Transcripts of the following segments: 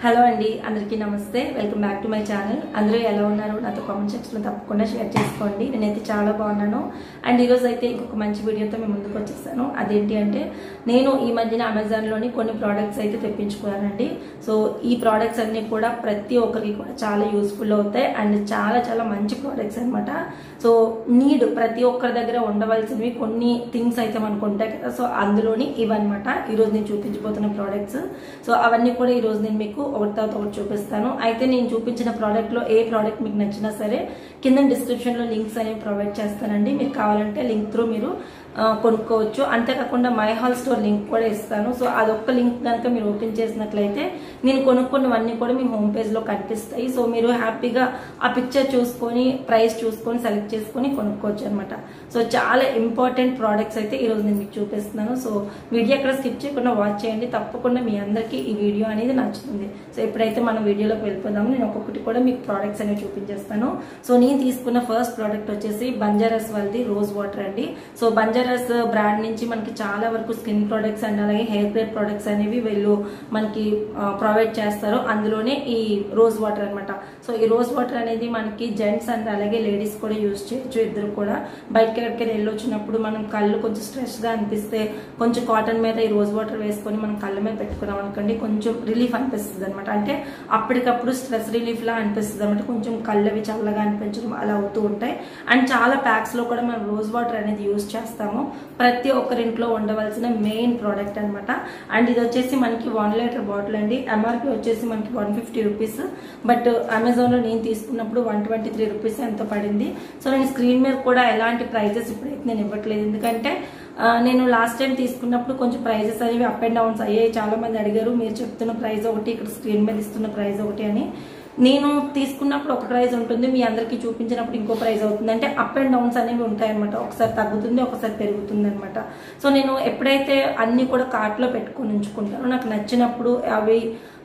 hello అండి అందరికీ నమస్తే welcome back to my channel అందరూ ఎలా ఉన్నారు నాతో కామెంట్ సెక్షన్లో తప్పకుండా షేర్ చేసుకోండి నేనైతే చాలా బాగున్నాను అండ్ ఈరోజు అయితే ఇంకొక మంచి వీడియోతో మేము ముందుకు వచ్చేసాను అదేంటి అంటే నేను ఈ మధ్యన అమెజాన్లోని కొన్ని ప్రోడక్ట్స్ అయితే తెప్పించుకున్నానండి సో ఈ ప్రోడక్ట్స్ అన్నీ కూడా ప్రతి ఒక్కరికి కూడా చాలా యూస్ఫుల్ అవుతాయి అండ్ చాలా చాలా మంచి ప్రోడక్ట్స్ అనమాట సో నీడ్ ప్రతి ఒక్కరి దగ్గర ఉండవలసినవి కొన్ని థింగ్స్ అయితే మనకు ఉంటాయి కదా సో అందులోని ఇవన్నమాట ఈరోజు నేను చూపించబోతున్న ప్రోడక్ట్స్ సో అవన్నీ కూడా ఈరోజు నేను మీకు ఒకటి తర్వాత ఒకటి చూపిస్తాను అయితే నేను చూపించిన ప్రోడక్ట్లో ఏ ప్రోడక్ట్ మీకు నచ్చినా సరే కింద డిస్క్రిప్షన్లో లింక్స్ అనేవి ప్రొవైడ్ చేస్తానండి మీకు కావాలంటే లింక్ త్రూ మీరు ఆ, కొనుక్కోవచ్చు అంతేకాకుండా మై హాల్ స్టోర్ లింక్ కూడా ఇస్తాను సో అదొక్క లింక్ కనుక మీరు ఓపెన్ చేసినట్లయితే నేను కొనుక్కున్నవన్నీ కూడా మీ హోమ్ పేజ్లో కనిపిస్తాయి సో మీరు హ్యాపీగా ఆ పిక్చర్ చూసుకొని ప్రైస్ చూసుకొని సెలెక్ట్ చేసుకొని కొనుక్కోవచ్చు అనమాట సో చాలా ఇంపార్టెంట్ ప్రోడక్ట్స్ అయితే ఈరోజు నేను మీకు చూపిస్తున్నాను సో వీడియో ఎక్కడ స్కిప్ చేయకుండా వాచ్ చేయండి తప్పకుండా మీ అందరికీ ఈ వీడియో అనేది నచ్చుతుంది సో ఇప్పుడైతే మనం వీడియోలోకి వెళ్ళిపోదాము నేను ఒక్కొక్కటి కూడా మీకు ప్రోడక్ట్స్ అనేవి చూపించేస్తాను సో నేను తీసుకున్న ఫస్ట్ ప్రోడక్ట్ వచ్చేసి బంజారాస్ వాళ్ళది రోజ్ వాటర్ అండి సో బంజారాస్ బ్రాండ్ నుంచి మనకి చాలా వరకు స్కిన్ ప్రొడక్ట్స్ అండ్ అలాగే హెయిర్ కేర్ ప్రొడక్ట్స్ అనేవి వీళ్ళు మనకి ప్రొవైడ్ చేస్తారు అందులోనే ఈ రోజ్ వాటర్ అన్నమాట సో ఈ రోజ్ వాటర్ అనేది మనకి జెంట్స్ అండ్ అలాగే లేడీస్ కూడా యూజ్ చేయొచ్చు ఇద్దరు కూడా బయటకి ఎక్కడికైనా వెళ్ళి వచ్చినప్పుడు మనం కళ్ళు కొంచెం స్ట్రెస్ గా అనిపిస్తే కొంచెం కాటన్ మీద ఈ రోజ్ వాటర్ వేసుకొని మనం కళ్ళ మీద పెట్టుకున్నాం అనుకోండి కొంచెం రిలీఫ్ అనిపిస్తుంది అనమాట అంటే అప్పటికప్పుడు స్ట్రెస్ రిలీఫ్ లా అనిపిస్తుంది అనమాట కొంచెం కళ్ళవి చల్లగా అనిపించడం అలా అవుతూ ఉంటాయి అండ్ చాలా ప్యాక్స్ లో కూడా మనం రోజ్ వాటర్ అనేది యూజ్ చేస్తాము ప్రతి ఒక్కరింట్లో ఉండవలసిన మెయిన్ ప్రోడక్ట్ అనమాట అండ్ ఇది వచ్చేసి మనకి వన్ లీటర్ బాటిల్ అండి ఎంఆర్పి వచ్చేసి మనకి one fifty rupees but Amazon లో నేను తీసుకున్నప్పుడు వన్ ట్వంటీ త్రీ రూపీస్ ఎంత పడింది సో నేను స్క్రీన్ మీద కూడా ఎలాంటి ప్రైజెస్ ఇప్పుడైతే నేను ఇవ్వట్లేదు ఎందుకంటే ఆ, నేను లాస్ట్ టైం తీసుకున్నప్పుడు కొంచెం ప్రైజెస్ అనేవి అప్ అండ్ డౌన్స్ అయ్యాయి చాలా మంది అడిగారు మీరు చెప్తున్న ప్రైస్ ఒకటి ఇక్కడ స్క్రీన్ మీద ఇస్తున్న ప్రైస్ ఒకటి అని నేను తీసుకున్నప్పుడు ఒక ప్రైస్ ఉంటుంది మీ అందరికీ చూపించినప్పుడు ఇంకో ప్రైస్ అవుతుంది అంటే అప్ అండ్ డౌన్స్ అనేవి ఉంటాయన్నమాట ఒకసారి తగ్గుతుంది ఒకసారి పెరుగుతుంది అనమాట సో నేను ఎప్పుడైతే అన్ని కూడా కార్ట్లో పెట్టుకొని ఉంచుకుంటానో నాకు నచ్చినప్పుడు అవి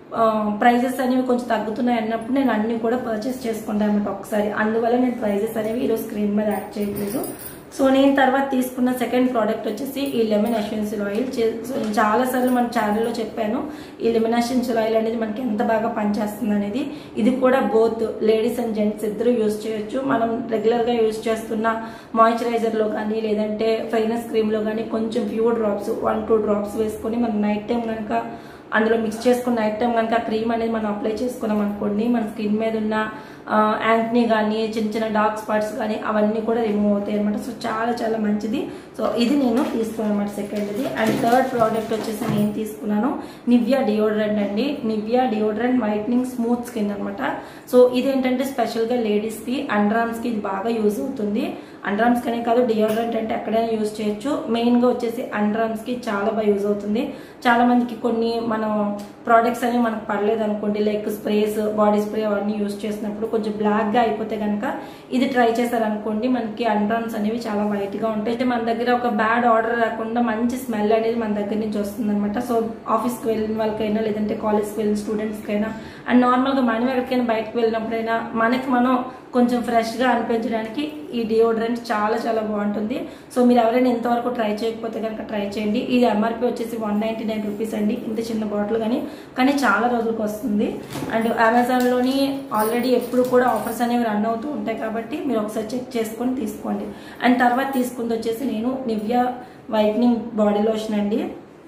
ప్రైజెస్ అనేవి కొంచెం తగ్గుతున్నాయి అన్నప్పుడు నేను అన్ని కూడా పర్చేస్ చేసుకుంటాను అనమాట ఒకసారి అందువల్ల నేను ప్రైజెస్ అనేవి ఈరోజు స్క్రీన్ మీద యాడ్ చేయట్లేదు సో నేను తర్వాత తీసుకున్న సెకండ్ ప్రోడక్ట్ వచ్చేసి ఈ లెమన్ ఎసెన్షియల్ ఆయిల్ చే- సో నేను చాలాసార్లు మన ఛానల్లో చెప్పాను ఈ లెమన్ ఎసెన్షియల్ ఆయిల్ అనేది మనకి ఎంత బాగా పనిచేస్తుంది అనేది ఇది కూడా బోత్ లేడీస్ అండ్ జెంట్స్ ఇద్దరు యూజ్ చేయొచ్చు మనం రెగ్యులర్గా యూజ్ చేస్తున్న మాయిశ్చరైజర్లో కానీ లేదంటే ఫైనస్ క్రీమ్లో కానీ కొంచెం pure drops one two drops వేసుకొని మనం నైట్ టైం కనుక అందులో మిక్స్ చేసుకున్న నైట్ టైం కనుక క్రీమ్ అనేది మనం అప్లై చేసుకున్నాం అనుకోండి మన స్కిన్ మీద ఉన్న యాంక్నీ కానీ చిన్న చిన్న డార్క్ స్పాట్స్ కానీ అవన్నీ కూడా రిమూవ్ అవుతాయి అనమాట సో చాలా చాలా మంచిది సో ఇది నేను తీసుకున్నాను అనమాట సెకండ్ది అండ్ థర్డ్ ప్రోడక్ట్ వచ్చేసి నేను తీసుకున్నాను నివ్యా డియోడ్రెంట్ అండి Nivea deodorant whitening smooth skin అనమాట సో ఇదేంటంటే స్పెషల్గా లేడీస్కి అండ్రామ్స్కి ఇది బాగా యూజ్ అవుతుంది అండ్రామ్స్ కనే కాదు డియోడ్రెంట్ అంటే ఎక్కడైనా యూజ్ చేయొచ్చు మెయిన్గా వచ్చేసి అండ్రామ్స్కి చాలా బాగా యూజ్ అవుతుంది చాలా మందికి కొన్ని మనం ప్రోడక్ట్స్ అనేవి మనకు పడలేదు అనుకోండి లైక్ స్ప్రేస్ బాడీ స్ప్రే అవన్నీ యూజ్ చేసినప్పుడు కొంచెం బ్లాక్గా అయిపోతే కనుక ఇది ట్రై చేశారనుకోండి మనకి అండ్రామ్స్ అనేవి చాలా వైట్గా ఉంటాయి అంటే మన దగ్గర ఒక బ్యాడ్ ఆర్డర్ రాకుండా మంచి స్మెల్ అనేది మన దగ్గర నుంచి వస్తుంది అనమాట సో ఆఫీస్కి వెళ్ళిన వాళ్ళకైనా లేదంటే కాలేజ్కి వెళ్ళిన స్టూడెంట్స్కైనా అండ్ నార్మల్గా మనం ఎక్కడికైనా బయటకు వెళ్ళినప్పుడైనా మనకి మనం కొంచెం ఫ్రెష్గా అనిపించడానికి ఈ డియోడ్రెంట్ చాలా చాలా బాగుంటుంది సో మీరు ఎవరైనా ఇంతవరకు ట్రై చేయకపోతే కనుక ట్రై చేయండి ఇది ఎంఆర్పి వచ్చేసి వన్ నైంటీ నైన్ రూపీస్ అండి ఇంత చిన్న బాటిల్ కానీ కానీ చాలా రోజులకు వస్తుంది అండ్ అమెజాన్లోని ఆల్రెడీ ఎప్పుడు కూడా ఆఫర్స్ అనేవి రన్ అవుతూ ఉంటాయి కాబట్టి మీరు ఒకసారి చెక్ చేసుకొని తీసుకోండి అండ్ తర్వాత తీసుకుంది వచ్చేసి నేను నివ్యా వైట్నింగ్ బాడీ లోషన్ అండి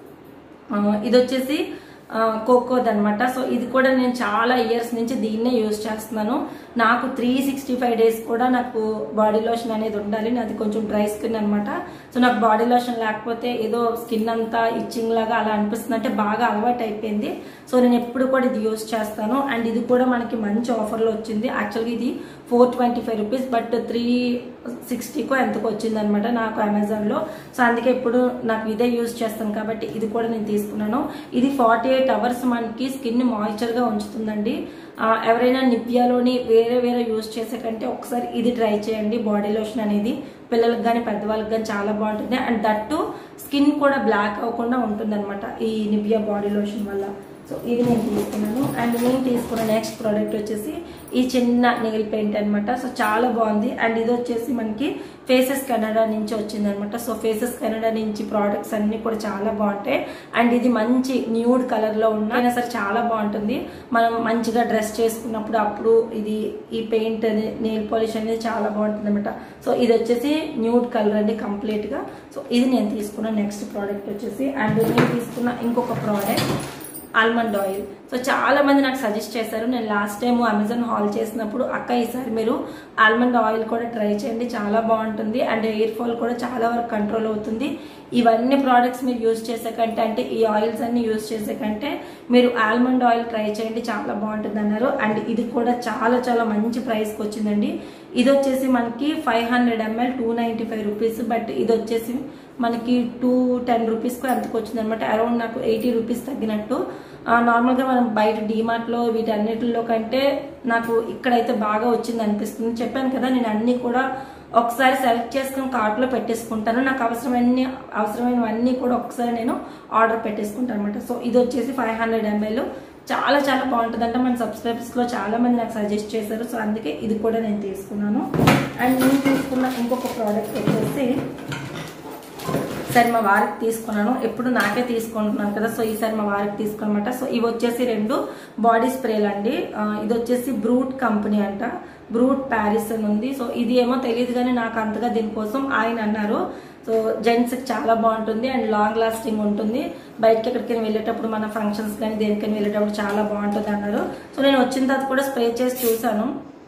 ఆ, ఇది వచ్చేసి కోకోది అనమాట సో ఇది కూడా నేను చాలా ఇయర్స్ నుంచి దీన్నే యూజ్ చేస్తున్నాను నాకు త్రీ సిక్స్టీ ఫైవ్ డేస్ కూడా నాకు బాడీ లోషన్ అనేది ఉండాలి నాది కొంచెం డ్రై స్కిన్ అనమాట సో నాకు బాడీ లోషన్ లేకపోతే ఏదో స్కిన్ అంతా ఇచ్చింగ్ లాగా అలా అనిపిస్తుంది అంటే బాగా అలవాటు అయిపోయింది సో నేను ఎప్పుడు కూడా ఇది యూజ్ చేస్తాను అండ్ ఇది కూడా మనకి మంచి ఆఫర్లో వచ్చింది యాక్చువల్గా ఇది four twenty five rupees but three సిక్స్టీకో ఎంతకు వచ్చింది అనమాట నాకు అమెజాన్లో సో అందుకే ఇప్పుడు నాకు ఇదే యూజ్ చేస్తాను కాబట్టి ఇది కూడా నేను తీసుకున్నాను ఇది ఫార్టీ ఎయిట్ అవర్స్ మనకి స్కిన్ మాయిశ్చర్గా ఉంచుతుందండి ఆ, ఎవరైనా నివ్యాలోని వేరే వేరే యూజ్ చేసే కంటే ఒకసారి ఇది ట్రై చేయండి బాడీ లోషన్ అనేది పిల్లలకు కానీ పెద్దవాళ్ళకి కానీ చాలా బాగుంటుంది అండ్ దట్టు స్కిన్ కూడా బ్లాక్ అవ్వకుండా ఉంటుంది ఈ నివ్యా బాడీ లోషన్ వల్ల సో ఇది నేను తీసుకున్నాను అండ్ నేను తీసుకున్న నెక్స్ట్ ప్రోడక్ట్ వచ్చేసి ఈ చిన్న నెయిల్ పెయింట్ అనమాట సో చాలా బాగుంది అండ్ ఇది వచ్చేసి మనకి ఫేసెస్ కెనడా నుంచి వచ్చింది అనమాట సో ఫేసెస్ కెనడా నుంచి ప్రోడక్ట్స్ అన్ని కూడా చాలా బాగుంటాయి అండ్ ఇది మంచి న్యూడ్ కలర్ లో ఉన్న అయినా సరే చాలా బాగుంటుంది మనం మంచిగా డ్రెస్ చేసుకున్నప్పుడు అప్పుడు ఇది ఈ పెయింట్ నెయిల్ పాలిష్ అనేది చాలా బాగుంటుంది అనమాట సో ఇది వచ్చేసి న్యూడ్ కలర్ అండి కంప్లీట్ గా సో ఇది నేను తీసుకున్న నెక్స్ట్ ప్రోడక్ట్ వచ్చేసి అండ్ నేను తీసుకున్న ఇంకొక ప్రోడక్ట్ ఆల్మండ్ ఆయిల్ సో చాలా మంది నాకు సజెస్ట్ చేశారు నేను లాస్ట్ టైం అమెజాన్ హాల్ చేసినప్పుడు అక్క ఈసారి మీరు ఆల్మండ్ ఆయిల్ కూడా ట్రై చేయండి చాలా బాగుంటుంది అండ్ ఎయిర్ ఫాల్ కూడా చాలా వరకు కంట్రోల్ అవుతుంది ఇవన్నీ ప్రోడక్ట్స్ మీరు యూజ్ చేసే కంటే అంటే ఈ ఆయిల్స్ అన్ని యూజ్ చేసే కంటే మీరు ఆల్మండ్ ఆయిల్ ట్రై చేయండి చాలా బాగుంటుంది అన్నారు అండ్ ఇది కూడా చాలా చాలా మంచి ప్రైస్కి వచ్చిందండి ఇది వచ్చేసి మనకి five hundred ml two ninety five rupees but ఇది వచ్చేసి మనకి టూ టెన్ రూపీస్కి అంతకు వచ్చింది అనమాట అరౌండ్ నాకు ఎయిటీ రూపీస్ తగ్గినట్టు నార్మల్గా మనం బయట డీమార్ట్లో వీటన్నిటిలో కంటే నాకు ఇక్కడైతే బాగా వచ్చింది అనిపిస్తుంది చెప్పాను కదా నేను అన్ని కూడా ఒకసారి సెలెక్ట్ చేసుకుని కార్ట్లో పెట్టేసుకుంటాను నాకు అవసరమైన అవసరమైనవన్నీ కూడా ఒకసారి నేను ఆర్డర్ పెట్టేసుకుంటాను అనమాట సో ఇది వచ్చేసి ఫైవ్ హండ్రెడ్ ఎంఎల్ చాలా చాలా బాగుంటుంది అంటే మన సబ్స్క్రైబర్స్లో చాలా మంది నాకు సజెస్ట్ చేశారు సో అందుకే ఇది కూడా నేను తీసుకున్నాను అండ్ నేను తీసుకున్న ఇంకొక ప్రోడక్ట్ వచ్చేసి సరే మా వారికి తీసుకున్నాను ఎప్పుడు నాకే తీసుకుంటున్నాను కదా సో ఈసారి మా వారికి తీసుకున్నమాట సో ఇవి వచ్చేసి రెండు బాడీ స్ప్రేలు అండి ఆ, ఇది వచ్చేసి బ్రూట్ కంపెనీ అంట బ్రూట్ ప్యారిస్ అని ఉంది సో ఇది ఏమో తెలియదు కానీ నాకు అంతగా దీనికోసం ఆయన అన్నారు సో జెంట్స్ చాలా బాగుంటుంది అండ్ లాంగ్ లాస్టింగ్ ఉంటుంది బయటకి ఎక్కడికైనా వెళ్ళేటప్పుడు మన ఫంక్షన్స్ కానీ దేనికైనా వెళ్ళేటప్పుడు చాలా బాగుంటుంది అన్నారు సో నేను వచ్చిన తర్వాత కూడా స్ప్రే చేసి చూసాను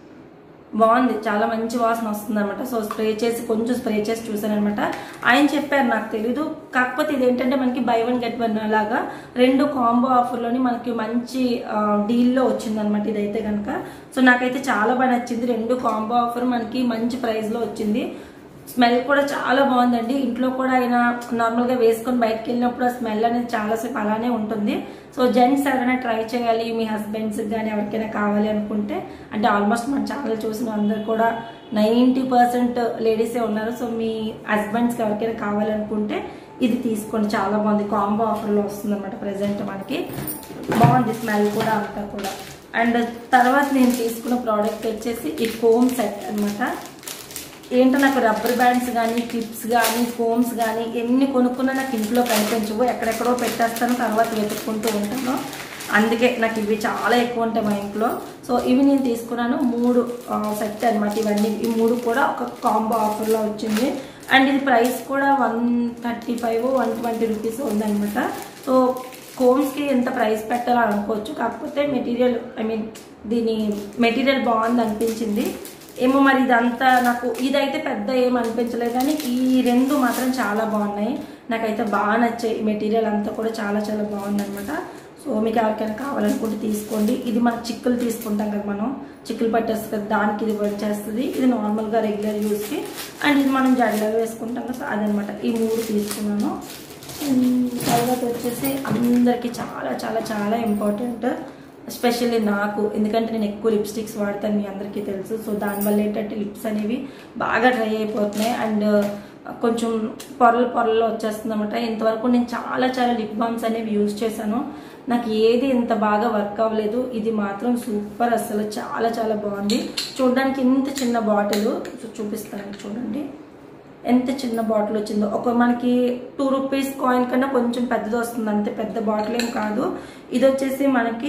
బాగుంది చాలా మంచి వాసన వస్తుంది అనమాట సో స్ప్రే చేసి కొంచెం స్ప్రే చేసి చూసాను అనమాట ఆయన చెప్పారు నాకు తెలీదు కాకపోతే ఇది ఏంటంటే మనకి బై వన్ గెట్ వన్ లాగా రెండు కాంబో ఆఫర్లోని మనకి మంచి డీల్లో వచ్చింది అనమాట ఇదైతే కనుక సో నాకైతే చాలా బాగా నచ్చింది రెండు కాంబో ఆఫర్ మనకి మంచి ప్రైస్లో వచ్చింది స్మెల్ కూడా చాలా బాగుందండి ఇంట్లో కూడా ఆయన నార్మల్గా వేసుకొని బయటకు వెళ్ళినప్పుడు ఆ స్మెల్ అనేది చాలాసేపు అలానే ఉంటుంది సో జెంట్స్ ఎవరైనా ట్రై చేయాలి మీ హస్బెండ్స్కి కానీ ఎవరికైనా కావాలి అనుకుంటే అంటే ఆల్మోస్ట్ మన ఛానల్ చూసిన అందరు కూడా నైంటీ పర్సెంట్ లేడీసే ఉన్నారు సో మీ హస్బెండ్స్కి ఎవరికైనా కావాలనుకుంటే ఇది తీసుకోండి చాలా బాగుంది కాంబో ఆఫర్లో వస్తుంది అనమాట ప్రజెంట్ మనకి బాగుంది స్మెల్ కూడా అంతా కూడా అండ్ తర్వాత నేను తీసుకున్న ప్రోడక్ట్ వచ్చేసి ఈ కోమ్ సెట్ అన్నమాట ఏంటో నాకు రబ్బర్ బ్యాండ్స్ కానీ క్లిప్స్ కానీ కోమ్స్ కానీ ఎన్ని కొనుక్కున్నా నాకు ఇంట్లో కనిపించవు ఎక్కడెక్కడో పెట్టేస్తాను తర్వాత వెతుక్కుంటూ ఉంటాను అందుకే నాకు ఇవి చాలా ఎక్కువ ఉంటాయి మా ఇంట్లో సో ఇవి నేను తీసుకున్నాను మూడు సెట్ అన్నమాట ఇవన్నీ ఈ మూడు కూడా ఒక కాంబో ఆఫర్లో వచ్చింది అండ్ ఇది ప్రైస్ కూడా one thirty five one twenty rupees ఉందన్నమాట సో కోమ్స్కి ఎంత ప్రైస్ పెట్టాలో అనుకోవచ్చు కాకపోతే మెటీరియల్ ఐ మీన్ దీని మెటీరియల్ బాగుంది అనిపించింది ఏమో మరి ఇదంతా నాకు ఇదైతే పెద్ద ఏం అనిపించలేదు కానీ ఈ రెండు మాత్రం చాలా బాగున్నాయి నాకైతే బాగా నచ్చాయి మెటీరియల్ అంతా కూడా చాలా చాలా బాగుందన్నమాట సో మీకు ఎవరికైనా కావాలనుకుంటే తీసుకోండి ఇది మనం చిక్కులు తీసుకుంటాం కదా మనం చిక్కులు పట్టేస్తుంది కదా దానికి ఇది వర్క్ చేస్తుంది ఇది నార్మల్గా రెగ్యులర్ యూస్కి అండ్ ఇది మనం జడలో వేసుకుంటాం కదా అదనమాట ఈ మూడు తీసుకున్నాను ఉమ్, తర్వాత వచ్చేసి అందరికీ చాలా చాలా చాలా ఇంపార్టెంట్ ఎస్పెషల్లీ నాకు ఎందుకంటే నేను ఎక్కువ లిప్స్టిక్స్ వాడతాను మీ అందరికీ తెలుసు సో దానివల్ల ఏంటంటే లిప్స్ అనేవి బాగా డ్రై అయిపోతున్నాయి అండ్ కొంచెం పొరలు పొరలు వచ్చేస్తుంది అనమాట ఇంతవరకు నేను చాలా చాలా లిప్ బామ్స్ అనేవి యూజ్ చేశాను నాకు ఏది ఇంత బాగా వర్క్ అవ్వలేదు ఇది మాత్రం సూపర్ అసలు చాలా చాలా బాగుంది చూడడానికి ఇంత చిన్న బాటిల్ చూపిస్తాను చూడండి ఎంత చిన్న బాటిల్ వచ్చిందో ఒక మనకి టూ రూపీస్ కాయిన్ కన్నా కొంచెం పెద్దది వస్తుంది అంతే పెద్ద బాటిల్ ఏం కాదు ఇది వచ్చేసి మనకి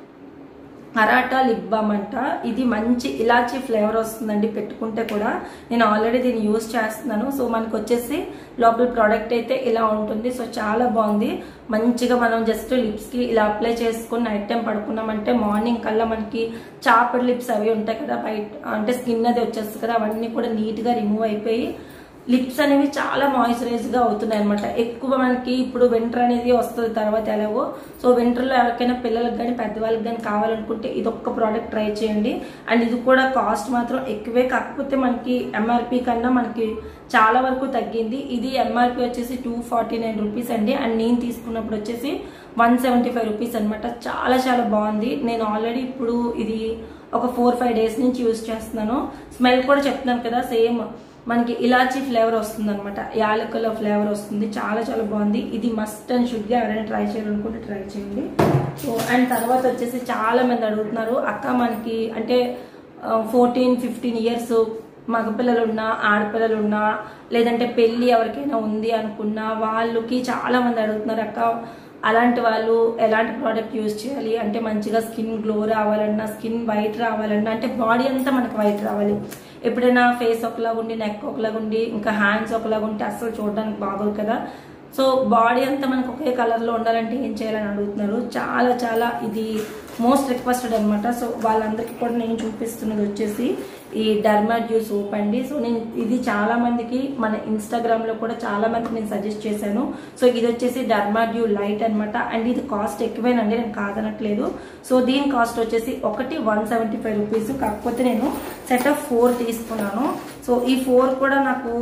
అరాటా లిప్ బామ్ అంట ఇది మంచి ఇలాచీ ఫ్లేవర్ వస్తుందండి పెట్టుకుంటే కూడా నేను ఆల్రెడీ దీన్ని యూజ్ చేస్తున్నాను సో మనకు వచ్చేసి లోపల ప్రోడక్ట్ అయితే ఇలా ఉంటుంది సో చాలా బాగుంది మంచిగా మనం జస్ట్ లిప్స్కి ఇలా అప్లై చేసుకుని నైట్ టైం పడుకున్నామంటే మార్నింగ్ కల్లా మనకి చాపర్ లిప్స్ అవి ఉంటాయి కదా బయట అంటే స్కిన్ అది వచ్చేస్తుంది కదా అవన్నీ కూడా నీట్గా రిమూవ్ అయిపోయి లిప్స్ అనేవి చాలా మాయిశ్చరైజ్ గా అవుతున్నాయి అనమాట ఎక్కువ మనకి ఇప్పుడు వింటర్ అనేది వస్తుంది తర్వాత ఎలాగో సో వింటర్ లో ఎవరికైనా పిల్లలకు కానీ పెద్దవాళ్ళకి కానీ కావాలనుకుంటే ఇది ఒక్క ప్రోడక్ట్ ట్రై చేయండి అండ్ ఇది కూడా కాస్ట్ మాత్రం ఎక్కువే కాకపోతే మనకి ఎంఆర్పి కన్నా మనకి చాలా వరకు తగ్గింది ఇది ఎంఆర్పి వచ్చేసి టూ ఫార్టీ నైన్ రూపీస్ అండి అండ్ నేను తీసుకున్నప్పుడు వచ్చేసి వన్ సెవెంటీ ఫైవ్ రూపీస్ అనమాట చాలా చాలా బాగుంది నేను ఆల్రెడీ ఇప్పుడు ఇది ఒక ఫోర్ ఫైవ్ డేస్ నుంచి యూజ్ చేస్తున్నాను స్మెల్ కూడా చెప్తున్నాను కదా సేమ్ మనకి ఇలాచీ ఫ్లేవర్ వస్తుంది అనమాట యాలకుల ఫ్లేవర్ వస్తుంది చాలా చాలా బాగుంది ఇది మస్ట్ అండ్ షుడ్గా ఎవరైనా ట్రై చేయాలనుకుంటే ట్రై చేయండి సో అండ్ తర్వాత వచ్చేసి చాలా మంది అడుగుతున్నారు అక్క మనకి అంటే ఫోర్టీన్ ఫిఫ్టీన్ ఇయర్స్ మగపిల్లలు ఉన్నా ఆడపిల్లలు ఉన్నా లేదంటే పెళ్ళి ఎవరికైనా ఉంది అనుకున్నా వాళ్ళకి చాలా మంది అడుగుతున్నారు అక్క అలాంటి వాళ్ళు ఎలాంటి ప్రోడక్ట్ యూజ్ చేయాలి అంటే మంచిగా స్కిన్ గ్లో రావాలన్నా స్కిన్ వైట్ రావాలన్నా అంటే బాడీ అంతా మనకు వైట్ రావాలి ఎప్పుడైనా ఫేస్ ఒకలాగా ఉండి నెక్ ఒకలాగా ఉండి ఇంకా హ్యాండ్స్ ఒకలాగా ఉంటే అస్సలు చూడడానికి బాగోదు కదా సో బాడీ అంతా మనకు ఒకే కలర్లో ఉండాలంటే ఏం చేయాలని అడుగుతున్నారు చాలా చాలా ఇది మోస్ట్ రిక్వెస్టెడ్ అనమాట సో వాళ్ళందరికీ కూడా నేను చూపిస్తున్నది వచ్చేసి ఈ డర్మాడ్యూ సోప్ అండి సో నేను ఇది చాలా మందికి మన ఇన్స్టాగ్రామ్ లో కూడా చాలా మందికి నేను సజెస్ట్ చేశాను సో ఇది వచ్చేసి డర్మాడ్యూ లైట్ అనమాట అండ్ ఇది కాస్ట్ ఎక్కువేనండి నేను కాదనట్లేదు సో దీని కాస్ట్ వచ్చేసి ఒకటి వన్ సెవెంటీ ఫైవ్ రూపీస్ కాకపోతే నేను సెట్ ఆఫ్ ఫోర్ తీసుకున్నాను సో ఈ ఫోర్ కూడా నాకు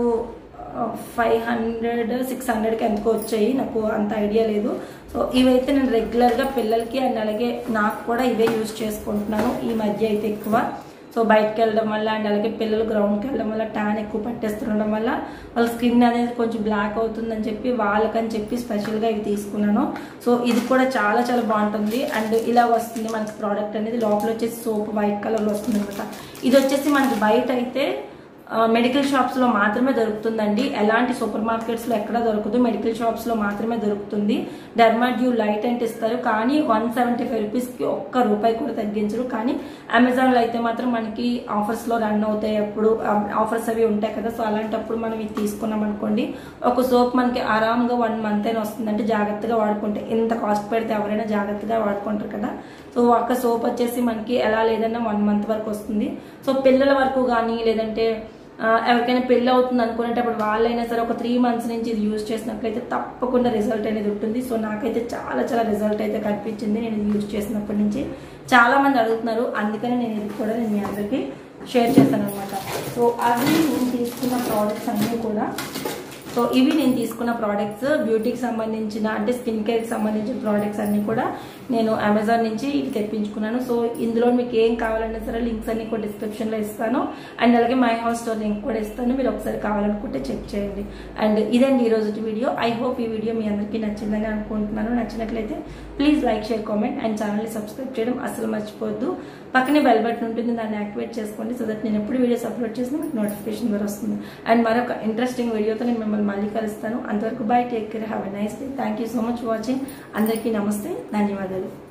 ఫైవ్ హండ్రెడ్ సిక్స్ హండ్రెడ్కి ఎంతకో వచ్చాయి నాకు అంత ఐడియా లేదు సో ఇవైతే నేను రెగ్యులర్గా పిల్లలకి అండ్ అలాగే నాకు కూడా ఇవే యూజ్ చేసుకుంటున్నాను ఈ మధ్య అయితే ఎక్కువ సో బయటకు వెళ్ళడం వల్ల అండ్ అలాగే పిల్లలు గ్రౌండ్కి వెళ్ళడం వల్ల ట్యాన్ ఎక్కువ పట్టేస్తుండడం వల్ల వాళ్ళ స్కిన్ అనేది కొంచెం బ్లాక్ అవుతుందని చెప్పి వాళ్ళకని చెప్పి స్పెషల్గా ఇవి తీసుకున్నాను సో ఇది కూడా చాలా చాలా బాగుంటుంది అండ్ ఇలా వస్తుంది మనకి ప్రోడక్ట్ అనేది లోపల వచ్చేసి సోప్ వైట్ కలర్లో వస్తుంది అనమాట ఇది వచ్చేసి మనకి బయట అయితే మెడికల్ షాప్స్లో మాత్రమే దొరుకుతుందండి ఎలాంటి సూపర్ మార్కెట్స్లో ఎక్కడ దొరకదు మెడికల్ షాప్స్లో మాత్రమే దొరుకుతుంది డర్మాడ్యూ లైట్ అంటే ఇస్తారు కానీ వన్ సెవెంటీ ఫైవ్ రూపీస్కి ఒక్క రూపాయి కూడా తగ్గించరు కానీ అమెజాన్లో అయితే మాత్రం మనకి ఆఫర్స్లో రన్ అవుతాయి అప్పుడు ఆఫర్స్ అవి ఉంటాయి కదా సో అలాంటప్పుడు మనం ఇది తీసుకున్నాం అనుకోండి ఒక సోప్ మనకి ఆరామ్గా వన్ మంత్ అయినా వస్తుంది అంటే జాగ్రత్తగా వాడుకుంటే ఇంత కాస్ట్ పెడితే ఎవరైనా జాగ్రత్తగా వాడుకుంటారు కదా సో ఒక సోప్ వచ్చేసి మనకి ఎలా లేదన్నా వన్ మంత్ వరకు వస్తుంది సో పిల్లల వరకు కానీ లేదంటే ఎవరికైనా పెళ్ళి అవుతుంది అనుకునేటప్పుడు వాళ్ళైనా సరే ఒక త్రీ మంత్స్ నుంచి ఇది యూజ్ చేసినట్లయితే తప్పకుండా రిజల్ట్ అనేది ఉంటుంది సో నాకైతే చాలా చాలా రిజల్ట్ అయితే కనిపించింది నేను ఇది యూజ్ చేసినప్పటి నుంచి చాలా మంది అడుగుతున్నారు అందుకని నేను ఇది కూడా నేను మీ అందరికీ షేర్ చేశాను అనమాట సో అవి నేను తీసుకున్న ప్రోడక్ట్స్ అన్నీ కూడా సో ఇవి నేను తీసుకున్న ప్రోడక్ట్స్ బ్యూటీకి సంబంధించిన అంటే స్కిన్ కేర్కి సంబంధించిన ప్రోడక్ట్స్ అన్ని కూడా నేను అమెజాన్ నుంచి ఇవి తెప్పించుకున్నాను సో ఇందులో మీకు ఏం కావాలన్నా సరే లింక్స్ అన్ని కూడా డిస్క్రిప్షన్లో ఇస్తాను అండ్ అలాగే మై హౌస్ స్టోర్ లింక్ కూడా ఇస్తాను మీరు ఒకసారి కావాలనుకుంటే చెక్ చేయండి అండ్ ఇదండి ఈ రోజు వీడియో ఐ హోప్ ఈ వీడియో మీ అందరికీ నచ్చిందని అనుకుంటున్నాను నచ్చినట్లయితే please like share comment and ఛానల్ని సబ్స్క్రైబ్ చేయడం అసలు మర్చిపోవద్దు పక్కనే బెల్ బటన్ ఉంటుంది దాన్ని యాక్టివేట్ చేసుకోండి సో దట్ నేను ఎప్పుడు వీడియోస్ అప్లోడ్ చేసినా మీకు నోటిఫికేషన్ ద్వారా వస్తుంది అండ్ మరొక ఇంట్రెస్టింగ్ వీడియోతో నేను మిమ్మల్ని మళ్ళీ కలుస్తాను అంతవరకు bye take care have a nice day thank you so much watching అందరికీ నమస్తే ధన్యవాదాలు